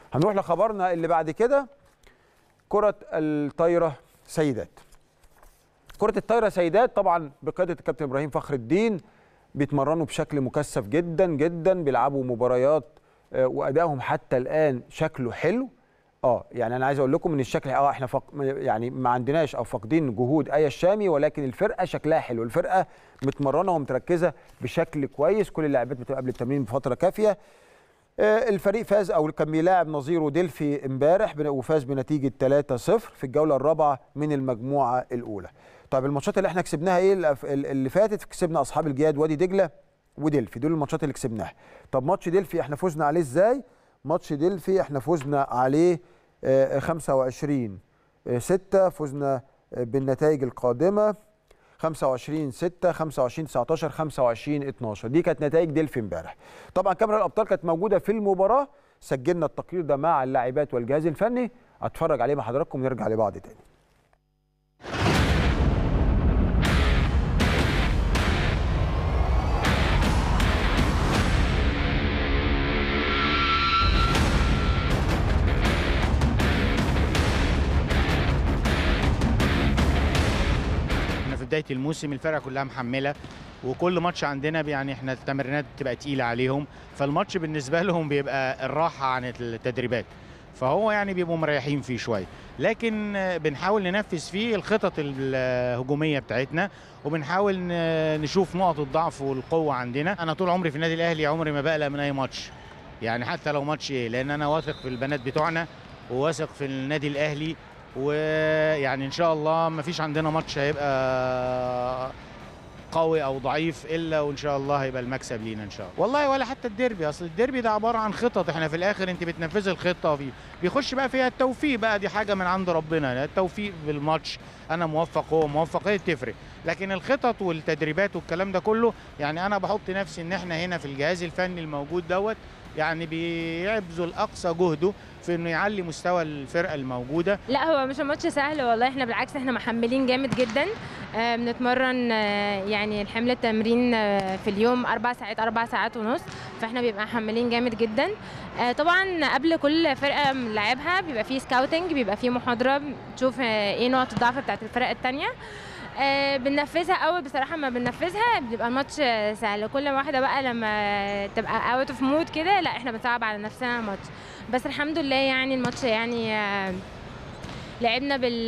هنروح لخبرنا اللي بعد كده كرة الطايرة سيدات كرة الطايرة سيدات طبعا بقيادة الكابتن إبراهيم فخر الدين بيتمرنوا بشكل مكثف جدا جدا بيلعبوا مباريات آه، وأدائهم حتى الآن شكله حلو اه يعني انا عايز اقول لكم ان الشكل اه احنا فق... يعني ما عندناش او فاقدين جهود اي الشامي ولكن الفرقه شكلها حلو الفرقه متمرنه ومتركزه بشكل كويس كل اللاعبات بتبقى قبل التمرين بفتره كافيه آه، الفريق فاز او كان بيلاعب نظيره ديلفي امبارح بن- وفاز بنتيجه 3-0 في الجوله الرابعه من المجموعه الاولى. طيب الماتشات اللي احنا كسبناها ايه الأف- ال- اللي فاتت كسبنا اصحاب الجياد وادي دجله وديلفي دول الماتشات اللي كسبناها. طب ماتش ديلفي احنا فزنا عليه ازاي؟ ماتش ديلفي احنا فزنا عليه آه، 25 6 فزنا آه، بالنتائج القادمه 25 6 25 19 25 12 دي كانت نتائج ديلفي امبارح طبعا كاميرا الابطال كانت موجوده في المباراه سجلنا التقرير ده مع اللاعبات والجهاز الفني اتفرج عليه مع حضراتكم ونرجع لبعض تاني احنا في بدايه الموسم الفرقه كلها محمله وكل ماتش عندنا يعني احنا التمرينات بتبقى تقيله عليهم فالماتش بالنسبه لهم بيبقى الراحه عن التدريبات فهو يعني بيبقوا مريحين فيه شويه لكن آه، بنحاول ننفذ فيه الخطط الهجوميه بتاعتنا وبنحاول ن- نشوف نقط الضعف والقوه عندنا انا طول عمري في النادي الاهلي عمري ما بقلق من اي ماتش يعني حتى لو ماتش ايه لان انا واثق في البنات بتوعنا وواثق في النادي الاهلي ويعني ان شاء الله ما فيش عندنا ماتش هيبقى قوي او ضعيف الا وان شاء الله هيبقى المكسب لينا ان شاء الله والله ولا حتى الديربي اصل الديربي ده عباره عن خطط احنا في الاخر انت بتنفذي الخطه فيه بيخش بقى فيها التوفيق بقى دي حاجه من عند ربنا التوفيق بالماتش انا موفق هو موفق هي تفرق لكن الخطط والتدريبات والكلام ده كله يعني انا بحط نفسي ان احنا هنا في الجهاز الفني الموجود دوت يعني بيبذل اقصى جهده في انه يعلي مستوى الفرقه الموجوده لا هو مش ماتش سهل والله احنا بالعكس احنا محملين جامد جدا آه، بنتمرن آه، يعني الحمل التمرين آه، في اليوم اربع ساعات اربع ساعات ونص فاحنا بيبقى محملين جامد جدا آه، طبعا قبل كل فرقه بنلعبها بيبقى فيه سكاوتنج بيبقى فيه محاضره بتشوف آه، ايه نقط الضعف بتاعت الفرق التانية آه، بننفذها اول بصراحه ما بننفذها بيبقى الماتش آه، سهل كل واحده بقى لما تبقى اوت اوف مود كده لا احنا بنصعب على نفسنا الماتش بس الحمد لله يعني الماتش يعني آه، لعبنا بال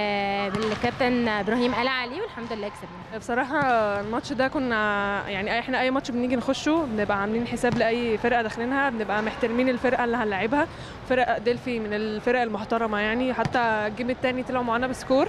بالكابتن ابراهيم قال عليه والحمد لله كسبنا بصراحة الماتش ده كنا يعني احنا اي ماتش بنيجي نخشه بنبقى عاملين حساب لاي فرقة داخلينها بنبقى محترمين الفرقة اللي هنلعبها فرق ديلفي من الفرق المحترمة يعني حتى الجيم التاني طلعوا معانا بسكور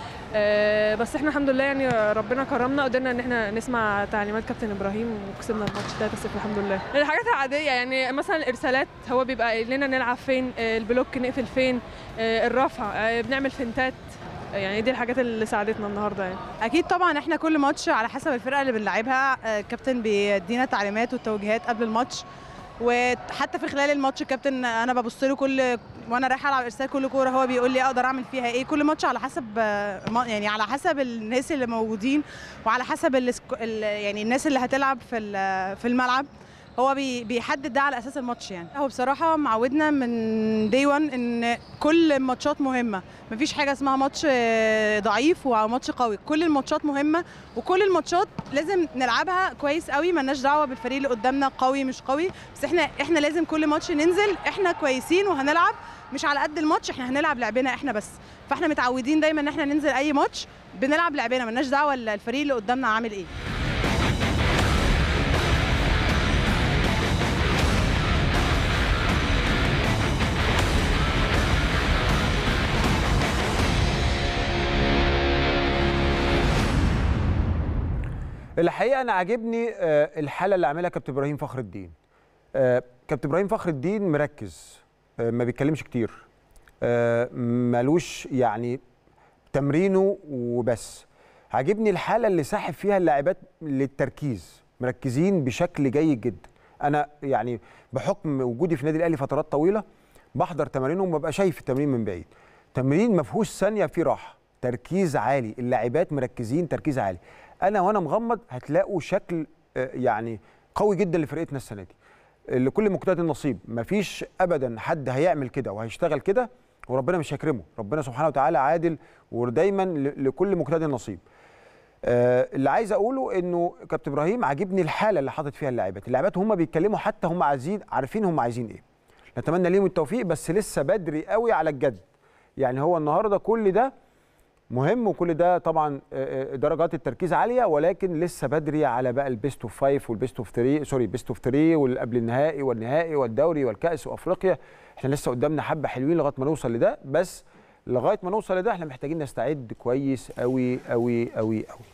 آه، بس احنا الحمد لله يعني ربنا كرمنا قدرنا ان احنا نسمع تعليمات كابتن ابراهيم وكسبنا الماتش 3-0 الحمد لله الحاجات العاديه يعني مثلا الارسالات هو بيبقى قايل لنا نلعب فين آه، البلوك نقفل فين آه، الرفع آه، بنعمل فنتات يعني دي الحاجات اللي ساعدتنا النهارده يعني اكيد طبعا احنا كل ماتش على حسب الفرقه اللي بنلعبها آه، الكابتن بيدينا تعليمات وتوجيهات قبل الماتش وحتى في خلال الماتش الكابتن انا ببص له كل وانا رايحه العب ارسال كل كوره هو بيقول لي اقدر اعمل فيها ايه كل ماتش على حسب آه، ما- يعني على حسب الناس اللي موجودين وعلى حسب السك- ال- يعني الناس اللي هتلعب في ال- في الملعب هو بي- بيحدد ده على اساس الماتش يعني هو بصراحه معودنا من دي 1 ان كل الماتشات مهمه مفيش حاجه اسمها ماتش آه، ضعيف وماتش قوي كل الماتشات مهمه وكل الماتشات لازم نلعبها كويس قوي ملناش دعوه بالفريق اللي قدامنا قوي مش قوي بس احنا احنا لازم كل ماتش ننزل احنا كويسين وهنلعب مش على قد الماتش احنا هنلعب لعبنا احنا بس فاحنا متعودين دايما ان احنا ننزل اي ماتش بنلعب لعبنا ملناش دعوه الفريق اللي قدامنا عامل ايه الحقيقه انا عاجبني آه، الحاله اللي عاملها كابتن ابراهيم فخر الدين آه، كابتن ابراهيم فخر الدين مركز آه، ما بيتكلمش كتير آه، ملوش يعني تمرينه وبس عاجبني الحاله اللي ساحب فيها اللاعبات للتركيز مركزين بشكل جيد جدا انا يعني بحكم وجودي في النادي الاهلي فترات طويله بحضر تمارينهم وببقى شايف التمرين من بعيد تمرين ما فيهوش ثانيه فيه راحه تركيز عالي اللاعبات مركزين تركيز عالي انا وانا مغمض هتلاقوا شكل آه، يعني قوي جدا لفرقتنا السنه دي لكل مجتهد نصيب مفيش ابدا حد هيعمل كده وهيشتغل كده وربنا مش هيكرمه ربنا سبحانه وتعالى عادل ودايما ل- لكل مجتهد نصيب آه، اللي عايز اقوله انه كابتن ابراهيم عاجبني الحاله اللي حاطط فيها اللاعبات اللاعبات هم بيتكلموا حتى هم عايزين عارفين هم عايزين ايه نتمنى ليهم التوفيق بس لسه بدري قوي على الجد يعني هو النهارده كل ده مهم وكل ده طبعا آه، آه، درجات التركيز عاليه ولكن لسه بدري على بقى البيست اوف فايف والبيست اوف 3 سوري بيست اوف 3 والقبل النهائي والنهائي والدوري والكاس وافريقيا احنا لسه قدامنا حبه حلوين لغايه ما نوصل لده بس لغايه ما نوصل لده احنا محتاجين نستعد كويس قوي قوي قوي قوي